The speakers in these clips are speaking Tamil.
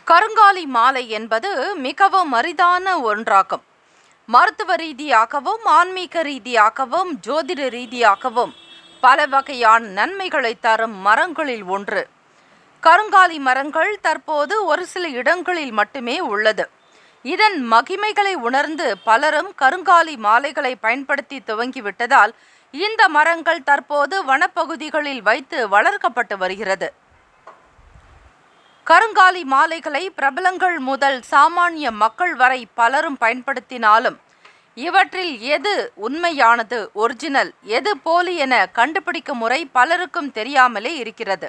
கருங்காலி மாலை என்பது மிகவும் அரிதான ஒன்றாகும் மருத்துவ ரீதியாகவும் ஆன்மீக ரீதியாகவும் ஜோதிட ரீதியாகவும் பல வகையான நன்மைகளை தரும் மரங்களில் ஒன்று கருங்காலி மரங்கள் தற்போது ஒரு சில இடங்களில் மட்டுமே உள்ளது இதன் மகிமைகளை உணர்ந்து பலரும் கருங்காலி மாலைகளை பயன்படுத்தி துவங்கிவிட்டதால் இந்த மரங்கள் தற்போது வனப்பகுதிகளில் வைத்து வளர்க்கப்பட்டு வருகிறது கருங்காலி மாலைகளை பிரபலங்கள் முதல் சாமானிய மக்கள் வரை பலரும் பயன்படுத்தினாலும் இவற்றில் எது உண்மையானது ஒரிஜினல் எது போலி என கண்டுபிடிக்கும் முறை பலருக்கும் தெரியாமலே இருக்கிறது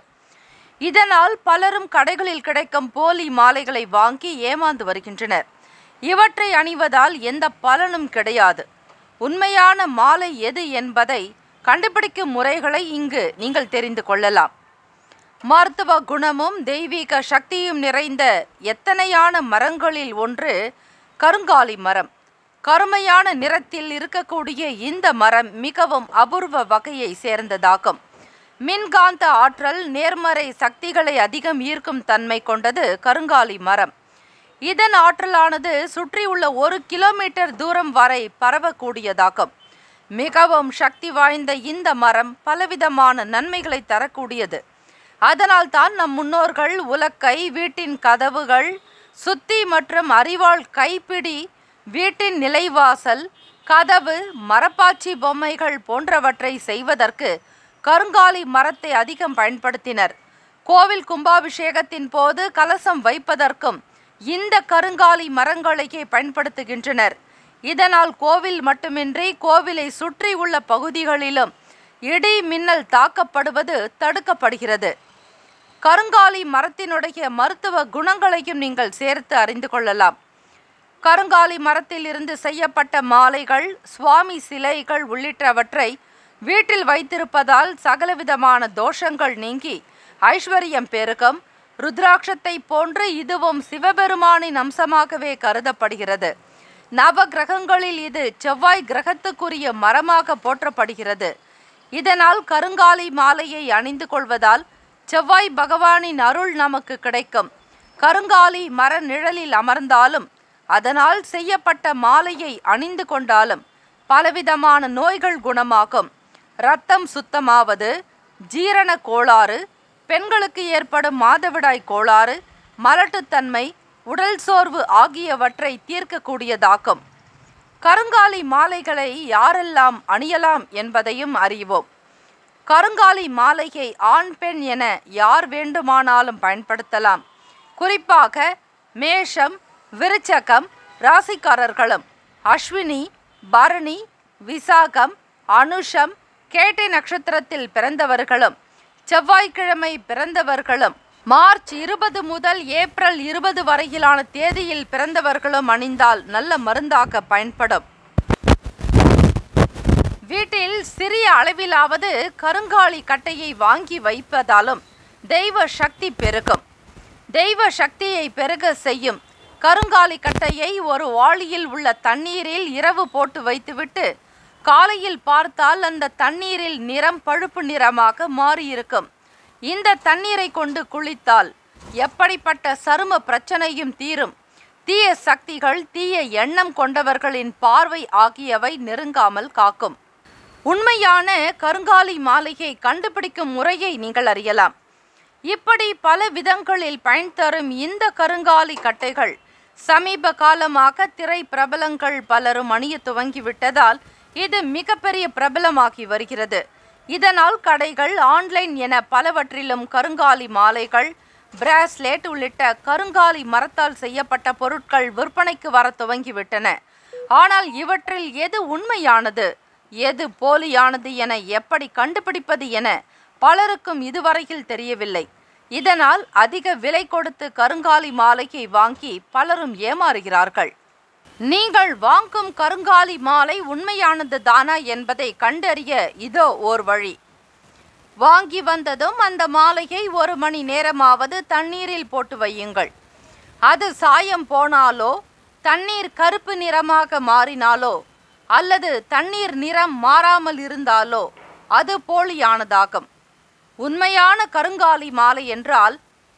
இதனால் பலரும் கடைகளில் கிடைக்கும் போலி மாலைகளை வாங்கி ஏமாந்து வருகின்றனர் இவற்றை அணிவதால் எந்த பலனும் கிடையாது உண்மையான மாலை எது என்பதை கண்டுபிடிக்கும் முறைகளை இங்கு நீங்கள் தெரிந்து கொள்ளலாம் மருத்துவ குணமும் தெய்வீக சக்தியும் நிறைந்த எத்தனையான மரங்களில் ஒன்று கருங்காலி மரம் கருமையான நிறத்தில் இருக்கக்கூடிய இந்த மரம் மிகவும் அபூர்வ வகையை சேர்ந்ததாகும் மின்காந்த ஆற்றல் நேர்மறை சக்திகளை அதிகம் ஈர்க்கும் தன்மை கொண்டது கருங்காலி மரம் இதன் ஆற்றலானது சுற்றியுள்ள ஒரு கிலோமீட்டர் தூரம் வரை பரவக்கூடியதாகும் மிகவும் சக்தி வாய்ந்த இந்த மரம் பலவிதமான நன்மைகளை தரக்கூடியது அதனால் தான் நம் முன்னோர்கள் உலக்கை வீட்டின் கதவுகள் சுத்தி மற்றும் அறிவாள் கைப்பிடி வீட்டின் நிலைவாசல் கதவு மரப்பாச்சி பொம்மைகள் போன்றவற்றை செய்வதற்கு கருங்காலி மரத்தை அதிகம் பயன்படுத்தினர் கோவில் கும்பாபிஷேகத்தின் போது கலசம் வைப்பதற்கும் இந்த கருங்காலி மரங்களையே பயன்படுத்துகின்றனர் இதனால் கோவில் மட்டுமின்றி கோவிலை சுற்றி உள்ள பகுதிகளிலும் இடி மின்னல் தாக்கப்படுவது தடுக்கப்படுகிறது கருங்காலி மரத்தினுடைய மருத்துவ குணங்களையும் நீங்கள் சேர்த்து அறிந்து கொள்ளலாம் கருங்காலி மரத்தில் இருந்து செய்யப்பட்ட மாலைகள் சுவாமி சிலைகள் உள்ளிட்டவற்றை வீட்டில் வைத்திருப்பதால் சகலவிதமான தோஷங்கள் நீங்கி ஐஸ்வர்யம் பெருகும் ருத்ராட்சத்தை போன்று இதுவும் சிவபெருமானின் அம்சமாகவே கருதப்படுகிறது நவ கிரகங்களில் இது செவ்வாய் கிரகத்துக்குரிய மரமாக போற்றப்படுகிறது இதனால் கருங்காலி மாலையை அணிந்து கொள்வதால் செவ்வாய் பகவானின் அருள் நமக்கு கிடைக்கும் கருங்காலி மர நிழலில் அமர்ந்தாலும் அதனால் செய்யப்பட்ட மாலையை அணிந்து கொண்டாலும் பலவிதமான நோய்கள் குணமாகும் இரத்தம் சுத்தமாவது ஜீரண கோளாறு பெண்களுக்கு ஏற்படும் மாதவிடாய் கோளாறு மலட்டுத்தன்மை உடல் சோர்வு ஆகியவற்றை தீர்க்கக்கூடியதாக்கும் கருங்காலி மாலைகளை யாரெல்லாம் அணியலாம் என்பதையும் அறிவோம் கருங்காலி மாலையை ஆண் பெண் என யார் வேண்டுமானாலும் பயன்படுத்தலாம் குறிப்பாக மேஷம் விருச்சகம் ராசிக்காரர்களும் அஸ்வினி பரணி விசாகம் அனுஷம் கேட்டை நட்சத்திரத்தில் பிறந்தவர்களும் செவ்வாய்க்கிழமை பிறந்தவர்களும் மார்ச் இருபது முதல் ஏப்ரல் இருபது வரையிலான தேதியில் பிறந்தவர்களும் அணிந்தால் நல்ல மருந்தாக பயன்படும் வீட்டில் சிறிய அளவிலாவது கருங்காலி கட்டையை வாங்கி வைப்பதாலும் தெய்வ சக்தி பெருகும் தெய்வ சக்தியை பெருக செய்யும் கருங்காலி கட்டையை ஒரு வாளியில் உள்ள தண்ணீரில் இரவு போட்டு வைத்துவிட்டு காலையில் பார்த்தால் அந்த தண்ணீரில் நிறம் பழுப்பு நிறமாக மாறியிருக்கும் இந்த தண்ணீரை கொண்டு குளித்தால் எப்படிப்பட்ட சரும பிரச்சனையும் தீரும் தீய சக்திகள் தீய எண்ணம் கொண்டவர்களின் பார்வை ஆகியவை நெருங்காமல் காக்கும் உண்மையான கருங்காலி மாலையை கண்டுபிடிக்கும் முறையை நீங்கள் அறியலாம் இப்படி பல விதங்களில் பயன் தரும் இந்த கருங்காலி கட்டைகள் சமீப காலமாக திரை பிரபலங்கள் பலரும் அணிய துவங்கிவிட்டதால் இது மிகப்பெரிய பிரபலமாகி வருகிறது இதனால் கடைகள் ஆன்லைன் என பலவற்றிலும் கருங்காலி மாலைகள் பிராஸ்லெட் உள்ளிட்ட கருங்காலி மரத்தால் செய்யப்பட்ட பொருட்கள் விற்பனைக்கு வர துவங்கிவிட்டன ஆனால் இவற்றில் எது உண்மையானது எது போலியானது என எப்படி கண்டுபிடிப்பது என பலருக்கும் இதுவரையில் தெரியவில்லை இதனால் அதிக விலை கொடுத்து கருங்காலி மாலையை வாங்கி பலரும் ஏமாறுகிறார்கள் நீங்கள் வாங்கும் கருங்காலி மாலை உண்மையானது தானா என்பதை கண்டறிய இதோ ஓர் வழி வாங்கி வந்ததும் அந்த மாலையை ஒரு மணி நேரமாவது தண்ணீரில் போட்டு வையுங்கள் அது சாயம் போனாலோ தண்ணீர் கருப்பு நிறமாக மாறினாலோ அல்லது தண்ணீர் நிறம் மாறாமல் இருந்தாலோ அது போலியானதாகும் உண்மையான கருங்காலி மாலை என்றால்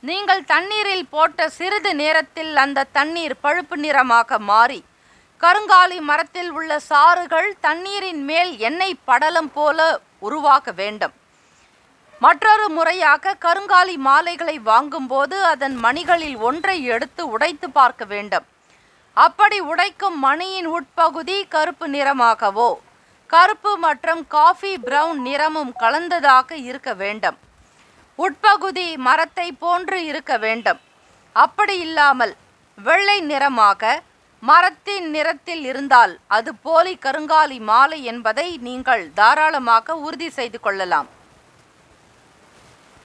நீங்கள் தண்ணீரில் போட்ட சிறிது நேரத்தில் அந்த தண்ணீர் பழுப்பு நிறமாக மாறி கருங்காலி மரத்தில் உள்ள சாறுகள் தண்ணீரின் மேல் எண்ணெய் படலம் போல உருவாக வேண்டும் மற்றொரு முறையாக கருங்காலி மாலைகளை வாங்கும்போது அதன் மணிகளில் ஒன்றை எடுத்து உடைத்து பார்க்க வேண்டும் அப்படி உடைக்கும் மணியின் உட்பகுதி கருப்பு நிறமாகவோ கருப்பு மற்றும் காஃபி பிரவுன் நிறமும் கலந்ததாக இருக்க வேண்டும் உட்பகுதி மரத்தை போன்று இருக்க வேண்டும் அப்படி இல்லாமல் வெள்ளை நிறமாக மரத்தின் நிறத்தில் இருந்தால் அது போலி கருங்காலி மாலை என்பதை நீங்கள் தாராளமாக உறுதி செய்து கொள்ளலாம்